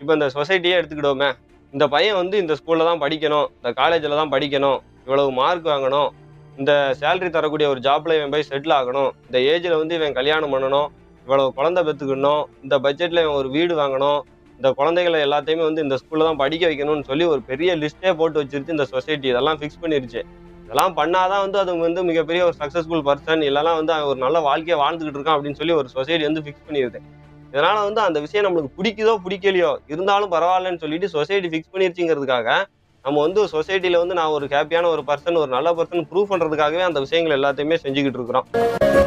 இப்போ இந்த சொசைட்டியே எடுத்துக்கிட்டோமே இந்த பையன் வந்து இந்த ஸ்கூல்ல தான் படிக்கணும் இந்த காலேஜில் தான் படிக்கணும் இவ்வளவு மார்க் வாங்கணும் இந்த சேலரி தரக்கூடிய ஒரு ஜாப்ல இவன் போய் செட்டில் ஆகணும் இந்த ஏஜில் வந்து இவன் கல்யாணம் பண்ணணும் இவ்வளவு குழந்தை பெற்றுக்கணும் இந்த பட்ஜெட்டில் இவன் ஒரு வீடு வாங்கணும் இந்த குழந்தைகளை எல்லாத்தையுமே வந்து இந்த ஸ்கூல்ல தான் படிக்க வைக்கணும்னு சொல்லி ஒரு பெரிய லிஸ்ட்டே போட்டு வச்சிருச்சு இந்த சொசைட்டி இதெல்லாம் ஃபிக்ஸ் பண்ணிருச்சு இதெல்லாம் பண்ணாதான் வந்து அது வந்து மிகப்பெரிய ஒரு சக்ஸஸ்ஃபுல் பர்சன் இல்லைனா வந்து அவன் ஒரு நல்ல வாழ்க்கையை வாழ்ந்துகிட்டு இருக்கான் அப்படின்னு சொல்லி ஒரு சொசைட்டி வந்து ஃபிக்ஸ் பண்ணிடுது இதனால வந்து அந்த விஷயம் நம்மளுக்கு பிடிக்குதோ பிடிக்கலையோ இருந்தாலும் பரவாயில்லன்னு சொல்லிட்டு சொசைட்டி ஃபிக்ஸ் பண்ணிருச்சுங்கிறதுக்காக நம்ம வந்து சொசைட்டில வந்து நான் ஒரு ஹாப்பியான ஒரு பர்சன் ஒரு நல்ல பர்சன் ப்ரூவ் பண்றதுக்காகவே அந்த விஷயங்கள் எல்லாத்தையுமே செஞ்சுக்கிட்டு இருக்கிறோம்